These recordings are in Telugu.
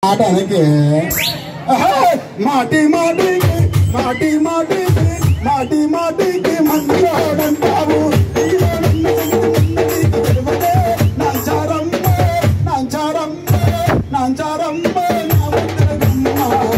మాట అనకే ఆహా! మాటి మాటికి మాటి మాటికి మాటి మాటికి మంచివాడంటావు నాంచారమ్మ నాంచారమ్మ నాంచారమ్మ నా ముద్దరమ్మ.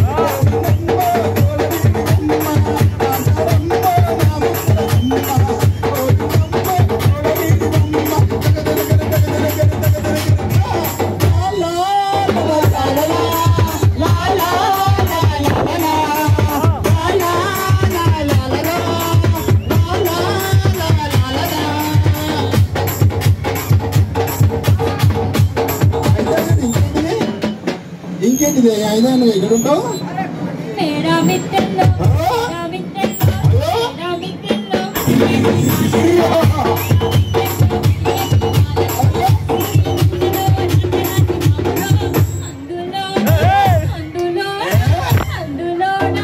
ఇంకేంటిది అయినా నువ్వు ఎక్కడ ఉంటావు మేరా మిత్రలో మేరా మిత్రలో మేరా మిత్రలో అందులో అందులో అందులో నా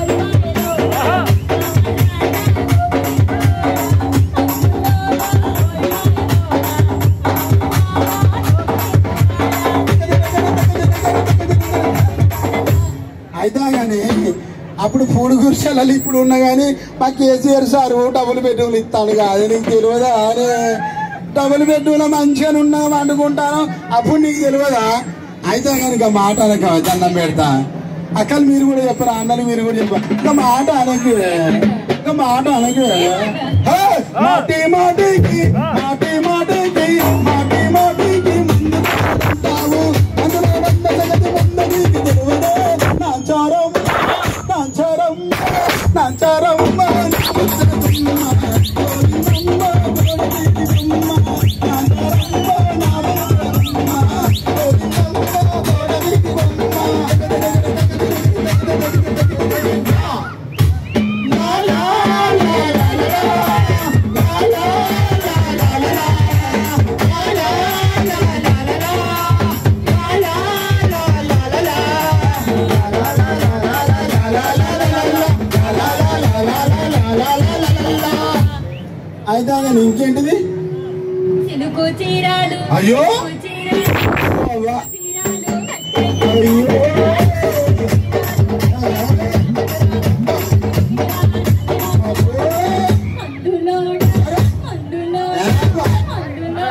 అయితే కానీ అప్పుడు పూడు గురిసెలలో ఇప్పుడు ఉన్నా కానీ మా కేసీఆర్ సారు డబుల్ బెడ్రూమ్లు ఇస్తాను కాదు నీకు తెలియదా అనే డబుల్ బెడ్రూమ్లో మంచిగా ఉన్నా వండుకుంటాను అప్పుడు నీకు తెలియదా అయితే కనుక మాట అనక దండం పెడతా అక్కలు మీరు కూడా చెప్పరా అన్నలు మీరు కూడా చెప్పారు ఇంకా మాట అనకు ఇంకా మాట అనకు హే! మాటి మాటికి మాటి మాటికి మాటి మాటికి ముందు ఉంటావు అందులో వంద జగతి వంద నీకు తెలియదే నాచారం నాచారం నాచారం అయితే అదే ఇంకేంటిది సిలుకు చీరాలు అయ్యో! సిలుకు చీరాలు అవ్వ. చీరాలు కట్టెలు అయ్యో. అందులో అందులో అందులో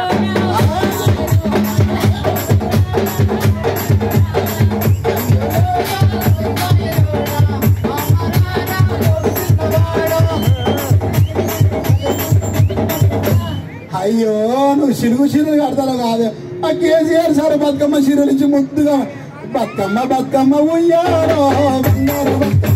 అయ్యో నువ్వు సిరుగు చీరలు కడతావు కాదు ఆ కేసీఆర్ సార్ బతుకమ్మ చీరలు ఇచ్చి ముద్దుగా బతుకమ్మ బతుకమ్మ ఉయ్యాలో బంగారు బతుకమ్మ